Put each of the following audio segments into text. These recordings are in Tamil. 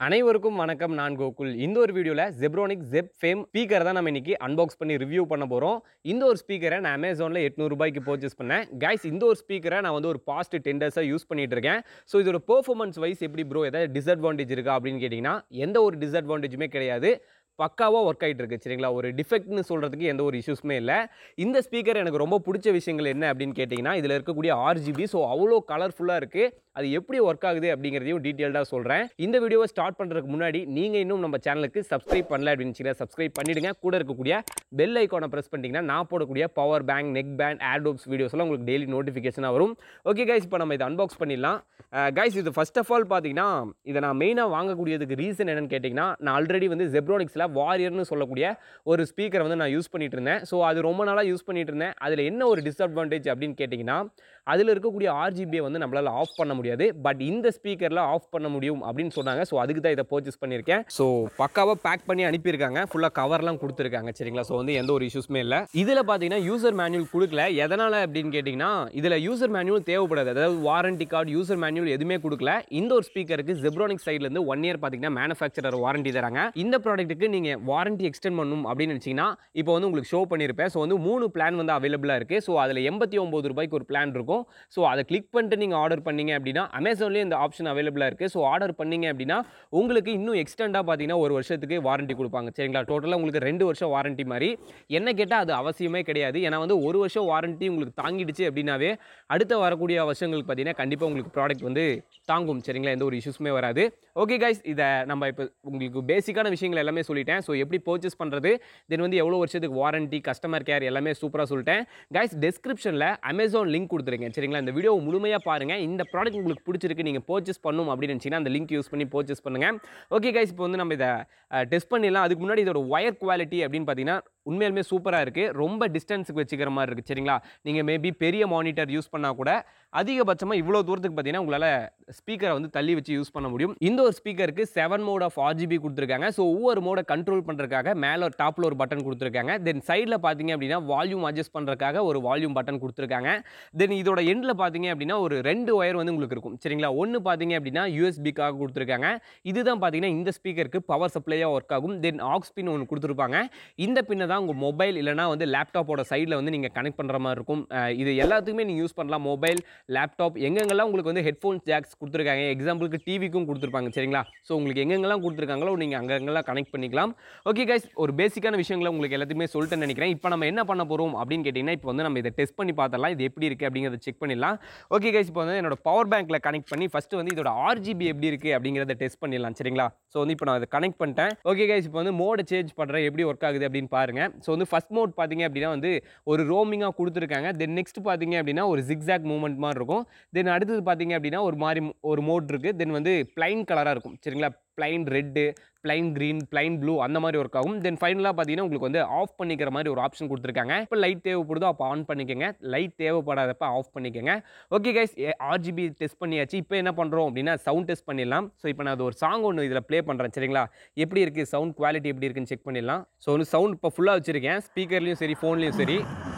அனைவருக்கும் வணக்கம் நான் கோகுல் இந்த ஒரு வீடியோவில் ஜெப்ரோனிக் ஜெப் ஃபேம் ஸ்பீக்கர் தான் நம்ம இன்னைக்கு அன்பாக்ஸ் பண்ணி ரிவ்யூ பண்ண போகிறோம் இந்த ஒரு ஸ்பீக்கரை நான் அமேசானில் எட்நூறுபாய்க்கு பர்ச்சேஸ் பண்ணேன் கைஸ் இந்த ஒரு ஸ்பீக்கரை நான் வந்து ஒரு பாஸ்ட் டென் டேஸாக யூஸ் பண்ணிட்டு இருக்கேன் ஸோ இதோட பெர்ஃபார்மன்ஸ் வைஸ் எப்படி ப்ரோ ஏதாவது டிஸ்அட்வான்டேஜ் இருக்கா அப்படின்னு கேட்டிங்கன்னா எந்த ஒரு டிஸ்அட்வான்டேஜுமே கிடையாது பக்காவாக ஒர்க் ஆகிட்டு இருக்கு சரிங்களா ஒரு டிஃபெக்ட்னு சொல்கிறதுக்கு எந்த ஒரு இஷ்யூஸுமே இல்லை இந்த ஸ்பீக்கர் எனக்கு ரொம்ப பிடிச்ச விஷயங்கள் என்ன அப்படின்னு கேட்டிங்கன்னா இதில் இருக்கக்கூடிய ஆர்ஜிபி ஸோ அவ்வளோ கலர்ஃபுல்லாக இருக்குது அது எப்படி ஒர்க் ஆகுது அப்படிங்கிறதையும் டீட்டெயில்டாக சொல்கிறேன் இந்த வீடியோவை ஸ்டார்ட் பண்ணுறதுக்கு முன்னாடி நீங்கள் இன்னும் நம்ம சேனலுக்கு சப்ஸ்கிரைப் பண்ணல அப்படின்னு வச்சுக்கிறேன் சப்ஸ்கிரைப் பண்ணிடுங்க கூட இருக்கக்கூடிய பெல் ஐக்கானை ப்ரெஸ் பண்ணிட்டீங்கன்னா நான் போடக்கூடிய பவர் பேங்க் நெக் பேண்ட் ஆடோப்ஸ் வீடியோஸ்லாம் உங்களுக்கு டெய்லி நோட்டிஃபிகேஷனாக வரும் ஓகே கைஸ் இப்போ நம்ம இதை அன்பாக்ஸ் பண்ணிடலாம் கைஸ் இது ஃபர்ஸ்ட் ஆஃப் ஆல் பார்த்தீங்கன்னா இதை நான் மெயினாக வாங்கக்கூடியதுக்கு ரீசன் என்னன்னு கேட்டிங்கன்னா நான் ஆல்ரெடி வந்து ஜெப்ரோனிக்ஸில் வாரியர்னு சொல்லக்கூடிய ஒரு ஸ்பீக்கரை வந்து நான் யூஸ் பண்ணிட்டு இருந்தேன் ஸோ அது ரொம்ப நாளாக யூஸ் பண்ணிட்டு இருந்தேன் அதில் என்ன ஒரு டிஸ்அட்வான்டேஜ் அப்படின்னு கேட்டிங்கன்னா அதில் இருக்கக்கூடிய ஆர்ஜிபியை வந்து நம்மளால் ஆஃப் பண்ண முடியாது பட் இந்த ஸ்பீக்கரில் ஆஃப் பண்ண முடியும் அப்படின்னு சொன்னாங்க ஸோ அதுக்கு தான் இதை பர்ச்சேஸ் பண்ணியிருக்கேன் ஸோ பக்காவாக பேக் பண்ணி அனுப்பியிருக்காங்க ஃபுல்லாக கவர்லாம் கொடுத்துருக்காங்க சரிங்களா ஸோ வந்து எந்த ஒரு இஷ்யூஸுமே இல்லை இதில் பார்த்தீங்கன்னா யூசர் மேனுவல் கொடுக்கல எதனால் அப்படின்னு கேட்டிங்கன்னா இதில் யூசர் மேனுவல் தேவைப்படாது அதாவது வாரண்டி கார்டு யூசர் மேனுவல் எதுவுமே கொடுக்கல இந்த ஒரு ஸ்பீக்கருக்கு ஜெப்ரானிக் சைட்லேருந்து ஒன் இயர் பார்த்தீங்கன்னா மேனுஃபேக்சரர் வாரண்டி தராங்க இந்த ப்ராடக்ட்டுக்கு நீங்கள் வாரண்டி எக்ஸ்டெண்ட் பண்ணணும் அப்படின்னு நினச்சிங்கன்னா இப்போ வந்து உங்களுக்கு ஷோ பண்ணியிருப்பேன் ஸோ வந்து மூணு பிளான் வந்து அவைலபிளாக இருக்குது ஸோ அதில் எண்பத்தி ஒம்பது ரூபாய்க்கு ஒரு பிளான் இருக்கும் ஸோ அதை கிளிக் பண்ணிட்டு நீங்கள் ஆர்டர் பண்ணீங்க அப்படின்னா அமேசான்லேயே இந்த ஆப்ஷன் அவைலபிளாக இருக்குது ஸோ ஆர்டர் பண்ணீங்க அப்படின்னா உங்களுக்கு இன்னும் எக்ஸ்டெண்டாக பார்த்தீங்கன்னா ஒரு வருஷத்துக்கு வாரண்டி கொடுப்பாங்க சரிங்களா டோட்டலாக உங்களுக்கு ரெண்டு வருஷம் வாரண்டி மாதிரி என்ன கேட்டால் அது அவசியமே கிடையாது ஏன்னா வந்து ஒரு வருஷம் வாரண்டி உங்களுக்கு தாங்கிடுச்சு அப்படின்னாவே அடுத்த வரக்கூடிய வருஷங்களுக்கு பார்த்தீங்கன்னா கண்டிப்பாக உங்களுக்கு ப்ராடக்ட் வந்து தாங்கும் சரிங்களா எந்த ஒரு இஷ்யூஸுமே வராது ஓகே கைஸ் இதை நம்ம இப்போ உங்களுக்கு பேசிக்கான விஷயங்கள் எல்லாமே சொல்லிட்டேன் ஸோ எப்படி பர்ச்சேஸ் பண்ணுறது தென் வந்து எவ்வளோ வருஷத்துக்கு வாரண்டி கஸ்டமர் கேர் எல்லாமே சூப்பராக சொல்லிட்டேன் கைஸ் டெஸ்கிரிப்ஷனில் அமேசான் லிங்க் கொடுத்துருக்கேன் சரிங்களா இந்த வீடியோ முழுமையாக பாருங்கள் இந்த ப்ராடக்ட் உங்களுக்கு பிடிச்சிருக்கு நீங்கள் பர்ச்சேஸ் பண்ணணும் அப்படின்னு நினச்சிங்கன்னா அந்த லிங்க் யூஸ் பண்ணி பர்ச்சேஸ் பண்ணுங்கள் ஓகே கைஸ் இப்போ வந்து நம்ம இதை டெஸ்ட் பண்ணிடலாம் அதுக்கு முன்னாடி இதோட ஒயர் குவாலிட்டி அப்படின்னு பார்த்தீங்கன்னா உண்மையாலுமே சூப்பராக இருக்குது ரொம்ப டிஸ்டன்ஸுக்கு வச்சுக்கிற மாதிரி இருக்குது சரிங்களா நீங்கள் மேபி பெரிய மானிட்டர் யூஸ் பண்ணால் கூட அதிகபட்சமாக இவ்வளோ தூரத்துக்கு பார்த்தீங்கன்னா உங்களால் ஸ்பீக்கரை வந்து தள்ளி வச்சு யூஸ் பண்ண முடியும் இந்த ஒரு ஸ்பீக்கருக்கு செவன் மோட் ஆஃப் ஆர்ஜிபி கொடுத்துருக்காங்க ஸோ ஒவ்வொரு மோடை கண்ட்ரோல் பண்ணுறதுக்காக மேலே ஒரு டாப்பில் ஒரு பட்டன் கொடுத்துருக்காங்க தென் சைடில் பார்த்தீங்க அப்படின்னா வால்யூம் அட்ஜஸ்ட் பண்ணுறதுக்காக ஒரு வால்யூம் பட்டன் கொடுத்துருக்காங்க தென் இதோட எண்டில் பார்த்தீங்க அப்படின்னா ஒரு ரெண்டு ஒயர் வந்து உங்களுக்கு இருக்கும் சரிங்களா ஒன்று பார்த்தீங்க அப்படின்னா யூஎஸ்பிக்காக கொடுத்துருக்காங்க இதுதான் பார்த்தீங்கன்னா இந்த ஸ்பீக்கருக்கு பவர் சப்ளையாக ஒர்க் ஆகும் தென் ஆக்ஸ் பின் ஒன்று கொடுத்துருப்பாங்க இந்த பின்னை தான் உங்கள் மொபைல் இல்லைனா வந்து லேப்டாப்போட சைடில் வந்து நீங்கள் கனெக்ட் பண்ணுற மாதிரி இருக்கும் அஹ் இது எல்லாத்துக்குமே நீங்கள் யூஸ் பண்ணலாம் மொபைல் லேப்டாப் எங்கெங்கெல்லாம் உங்களுக்கு வந்து ஹெட்ஃபோன்ஸ் ஜாக்ஸ் கொடுத்துருக்காங்க எக்ஸாம்பிளுக்கு டிவிக்கும் கொடுத்துருப்பாங்க சரிங்களா ஸோ உங்களுக்கு எங்கெங்கெல்லாம் கொடுத்துருக்காங்களோ நீங்கள் அங்கங்கெல்லாம் கனெக்ட் பண்ணிக்கலாம் ஓகே கைஸ் ஒரு பேசிக்கான விஷயங்களை உங்களுக்கு எல்லாத்தையுமே சொல்லிட்டேன்னு நினைக்கிறேன் இப்போ நம்ம என்ன பண்ண போகிறோம் அப்படின்னு கேட்டிங்கன்னா இப்போ வந்து நம்ம இதை டெஸ்ட் பண்ணி பார்த்தலாம் இது எப்படி இருக்குது அப்படிங்கிறத செக் பண்ணிடலாம் ஓகே கைஸ் இப்போ வந்து என்னோட பவர் பேங்க்கில் கனெக்ட் பண்ணி ஃபஸ்ட்டு வந்து இதோட ஆர்ஜிபி எப்படி இருக்குது அப்படிங்கிறத டெஸ்ட் பண்ணிடலாம் சரிங்களா ஸோ வந்து இப்போ நான் அதை கனெக்ட் பண்ணிட்டேன் ஓகே கைஸ் இப்போ வந்து மோடை சேஞ்ச் பண்ணுறேன் எப்படி ஒர்க் ஆகுது அப்படின்னு பாருங்கள் ஸோ வந்து ஃபஸ்ட் மோட் பார்த்தீங்க அப்படின்னா வந்து ஒரு ரோமிங்காக கொடுத்துருக்காங்க தென் நெக்ஸ்ட் பார்த்தீங்க அப்படின்னா ஒரு ஜிக்ஸாக் மூவ்மெண்ட் மாதிரி இருக்கும் தென் அடுத்தது பார்த்தீங்க அப்படின்னா ஒரு மாதிரி ஒரு மோட் இருக்குது தென் வந்து பிளைன் கலராக இருக்கும் சரிங்களா plain red plain green plain blue அந்த மாதிரி ஒர்க் ஆகும் தென் ஃபைனலாக பார்த்தீங்கன்னா உங்களுக்கு வந்து ஆஃப் பண்ணிக்கிற மாதிரி ஒரு ஆப்ஷன் கொடுத்துருக்காங்க இப்போ லைட் தேவைப்படுதோ அப்போ ஆன் பண்ணிக்கோங்க லைட் தேவைப்படாதப்ப ஆஃப் பண்ணிக்கோங்க ஓகே கைஸ் ஆர்ஜிபி டெஸ்ட் பண்ணியாச்சு இப்போ என்ன பண்ணுறோம் அப்படின்னா சவுண்ட் டெஸ்ட் பண்ணிடலாம் ஸோ இப்போ நான் அது ஒரு சாங் ஒன்று இதில் ப்ளே பண்ணுறேன் சரிங்களா எப்படி இருக்குது சவுண்ட் குவாலிட்டி எப்படி இருக்குன்னு செக் பண்ணிடலாம் ஸோ வந்து சவுண்ட் இப்போ ஃபுல்லாக வச்சுருக்கேன் ஸ்பீக்கர்லேயும் சரி ஃபோன்லேயும் சரி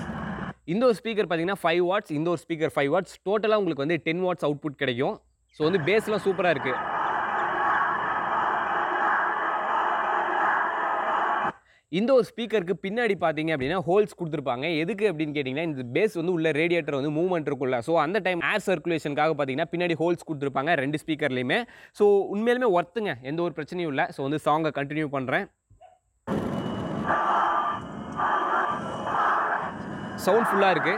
இந்த ஒரு ஸ்பீக்கர் பார்த்தீங்கன்னா ஃபைவ் வாட்ஸ் இந்த ஒரு ஸ்பீக்கர் ஃபைவ் வாட்ஸ் டோட்டலாக உங்களுக்கு வந்து டென் வாட்ஸ் அவுட்புட் கிடைக்கும் ஸோ வந்து பேஸ்லாம் சூப்பராக இருக்குது இந்த ஒரு ஸ்பீக்கருக்கு பின்னாடி பார்த்தீங்க அப்படின்னா ஹோல்ஸ் கொடுத்துருப்பாங்க எதுக்கு அப்படின்னு கேட்டிங்கன்னா இந்த பேஸ் வந்து உள்ள ரேடியேட்டர் வந்து மூவ்மெண்ட் இருக்குல்ல ஸோ அந்த டைம் ஏர் சர்க்குலேஷனுக்காக பார்த்தீங்கன்னா பின்னாடி ஹோல்ஸ் கொடுத்துருப்பாங்க ரெண்டு ஸ்பீக்கர்லையுமே ஸோ உண்மையிலுமே ஒர்த்துங்க எந்த ஒரு பிரச்சனையும் இல்லை ஸோ வந்து சாங்கை கண்டினியூ பண்ணுறேன் சவுண்ட் ஃபுல்லாக இருக்குது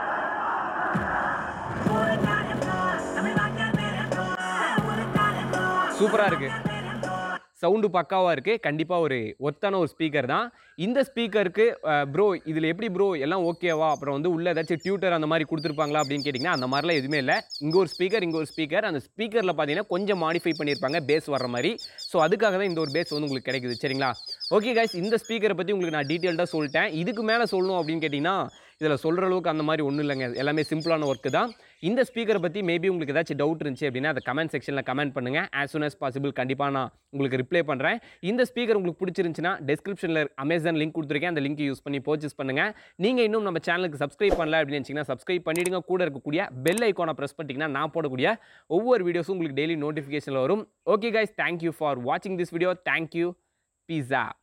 சூப்பராக இருக்குது சவுண்டு பக்காவாக இருக்குது கண்டிப்பாக ஒரு ஒர்த்தான ஒரு ஸ்பீக்கர் தான் இந்த ஸ்பீக்கருக்கு ப்ரோ இதில் எப்படி ப்ரோ எல்லாம் ஓகேவா அப்புறம் வந்து உள்ள ஏதாச்சும் டியூட்டர் அந்த மாதிரி கொடுத்துருப்பாங்களா அப்படின்னு கேட்டிங்கன்னா அந்த மாதிரிலாம் எதுவுமே இல்லை இங்கே ஒரு ஸ்பீக்கர் இங்கே ஒரு ஸ்பீக்கர் அந்த ஸ்பீக்கரில் பார்த்தீங்கன்னா கொஞ்சம் மாடிஃபை பண்ணியிருப்பாங்க பேஸ் வர்ற மாதிரி ஸோ அதுக்காக தான் இந்த ஒரு பேஸ் வந்து உங்களுக்கு கிடைக்குது சரிங்களா ஓகே கைஸ் இந்த ஸ்பீக்கரை பற்றி உங்களுக்கு நான் டீட்டெயில்டாக சொல்லிட்டேன் இதுக்கு மேலே சொல்லணும் அப்படின்னு கேட்டிங்கன்னா இதில் சொல்கிற அளவுக்கு அந்த மாதிரி ஒன்றும் இல்லைங்க எல்லாமே சிம்பிளான ஒர்க்கு தான் இந்த ஸ்பீக்கரை பற்றி மேபி உங்களுக்கு ஏதாச்சும் டவுட் இருந்துச்சு அப்படின்னா அதை கமெண்ட் செக்ஷனில் கமெண்ட் பண்ணுங்கள் as soon as பாசிபிள் கண்டிப்பாக நான் உங்களுக்கு ரிப்ளை பண்ணுறேன் இந்த ஸ்பீக்கர் உங்களுக்கு பிடிச்சிருந்துச்சுன்னா டெஸ்கிரிப்ஷனில் அமேசான் லிங்க் கொடுத்துருக்கேன் அந்த லிங்க் யூஸ் பண்ணி பர்ச்சேஸ் பண்ணுங்கள் நீங்கள் இன்னும் நம்ம சேனலுக்கு சப்ஸ்கிரைப் பண்ணல அப்படின்னு நினச்சிங்கன்னா சப்ஸ்கிரைப் பண்ணிவிடுங்க கூட இருக்கக்கூடிய பெல் ஐக்கானை ப்ரெஸ் பண்ணிட்டீங்கன்னா நான் போடக்கூடிய ஒவ்வொரு வீடியோஸும் உங்களுக்கு டெய்லி நோட்டிஃபிகேஷனில் வரும் ஓகே கைஸ் தேங்க்யூ ஃபார் வாட்சிங் திஸ் வீடியோ தேங்க்யூ பீஸா